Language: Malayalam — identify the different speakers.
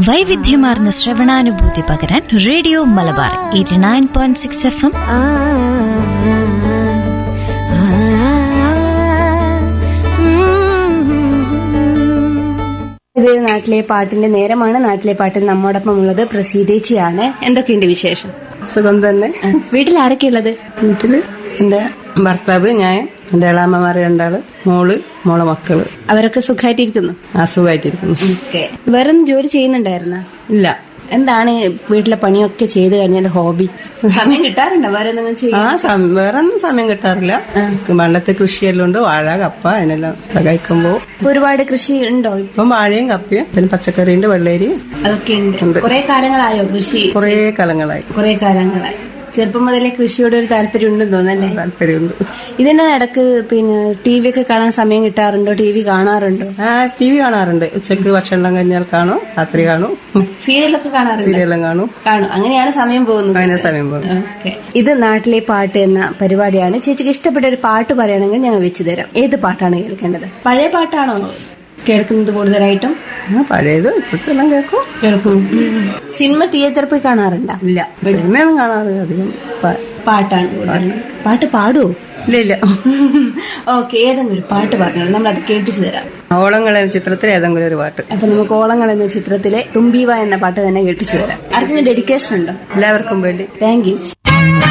Speaker 1: വൈവിധ്യമാർന്ന ശ്രവണാനുഭൂതി പകരാൻ radio Malabar eighty nine point six F M
Speaker 2: ഇത് നാട്ടിലെ പാട്ടിന്റെ നേരമാണ് നാട്ടിലെ പാട്ടിൽ നമ്മോടൊപ്പം ഉള്ളത് പ്രസീതേച്ചിയാണ് എന്തൊക്കെയുണ്ട് വിശേഷം
Speaker 3: സുഖം തന്നെ
Speaker 2: ആ, വീട്ടിൽ ആരൊക്കെയുള്ളത്
Speaker 3: വീട്ടില് എന്റെ ഭർത്താവ് ഞാൻ എന്റെ ഇളാമ്മമാര് രണ്ടാള് മോള് മോളെ മക്കള്
Speaker 2: അവരൊക്കെ സുഖമായിട്ടിരിക്കുന്നു
Speaker 3: അസുഖമായിട്ടിരിക്കുന്നു
Speaker 2: വേറെ ജോലി ചെയ്യുന്നുണ്ടായിരുന്ന
Speaker 3: ഇല്ല
Speaker 2: എന്താണ് വീട്ടിലെ പണിയൊക്കെ ചെയ്ത് കഴിഞ്ഞാൽ ഹോബി സമയം കിട്ടാറുണ്ടോ വേറെ എന്തെങ്കിലും ചെയ്യും
Speaker 3: ആ സം- വേറെ ഒന്നും സമയം കിട്ടാറില്ല പണ്ടത്തെ കൃഷിയെല്ലാം ഉണ്ട് വാഴ കപ്പ അതിനെല്ലാം സഹായിക്കുമ്പോ
Speaker 2: ഇപ്പൊ ഒരുപാട് കൃഷി ഉണ്ടോ
Speaker 3: ഇപ്പം വാഴയും കപ്പയും പിന്നെ പച്ചക്കറിയുണ്ട് വെള്ളരി
Speaker 2: അതൊക്കെ ഉണ്ട് കുറെ കാലങ്ങളായോ കൃഷി
Speaker 3: കുറേ കാലങ്ങളായി
Speaker 2: കുറെ കാലങ്ങളായി ചെറുപ്പം മുതലേ കൃഷിയോട് ഒരു താല്പര്യം ഉണ്ടെന്ന് തോന്നല്ലേ
Speaker 3: താല്പര്യമുണ്ട്
Speaker 2: ഇതിന്റെ നടക്ക് പിന്നെ ടി വി ഒക്കെ കാണാൻ സമയം കിട്ടാറുണ്ടോ ടി വി കാണാറുണ്ടോ
Speaker 3: ആ ടി വി കാണാറുണ്ട് ഉച്ചക്ക് ഭക്ഷണം കഴിഞ്ഞാൽ കാണും രാത്രി കാണും
Speaker 2: സീരിയലൊക്കെ കാണാറുണ്ടോ
Speaker 3: സീരിയലും കാണും
Speaker 2: കാണും അങ്ങനെയാണ് സമയം പോകുന്നത്
Speaker 3: അതിനെ സമയം പോകും
Speaker 2: ഓക്കേ. ഇത് നാട്ടിലെ പാട്ട് എന്ന പരിപാടിയാണ് ചേച്ചിക്ക് ഇഷ്ടപ്പെട്ട ഒരു പാട്ട് പറയുകയാണെങ്കിൽ ഞങ്ങൾ വെച്ചു തരാം ഏത് പാട്ടാണ് കേൾക്കേണ്ടത് പഴയ പാട്ടാണോ കേൾക്കുന്നത് കൂടുതലായിട്ടും
Speaker 3: ആ പഴയത് ഇപ്പോഴത്തെ എല്ലാം കേൾക്കും
Speaker 2: കേൾക്കും സിനിമ തിയേറ്ററിൽ പോയി കാണാറുണ്ടോ
Speaker 3: ഇല്ല സിനിമയൊന്നും കാണാറ് അധികം പ-
Speaker 2: പാട്ടാണ് കൂടുതൽ. പാട്ട് പാടുവോ
Speaker 3: ഇല്ല ഇല്ല
Speaker 2: ഓക്കെ ഏതെങ്കിലും ഒരു പാട്ട് പറഞ്ഞോളൂ നമ്മൾ അത് കേൾപ്പിച്ചു തരാം
Speaker 3: ഓളങ്ങളെ ചിത്രത്തിൽ ഏതെങ്കിലും ഒരു പാട്ട്
Speaker 2: അപ്പൊ നമുക്ക് ഓളങ്ങൾ എന്ന ചിത്രത്തിലെ തുമ്പീവ എന്ന പാട്ട് തന്നെ കേൾപ്പിച്ചു തരാം ആർക്കെങ്കിലും ഡെഡിക്കേഷൻ ഉണ്ടോ
Speaker 3: എല്ലാവർക്കും വേണ്ടി
Speaker 2: താങ്ക് യു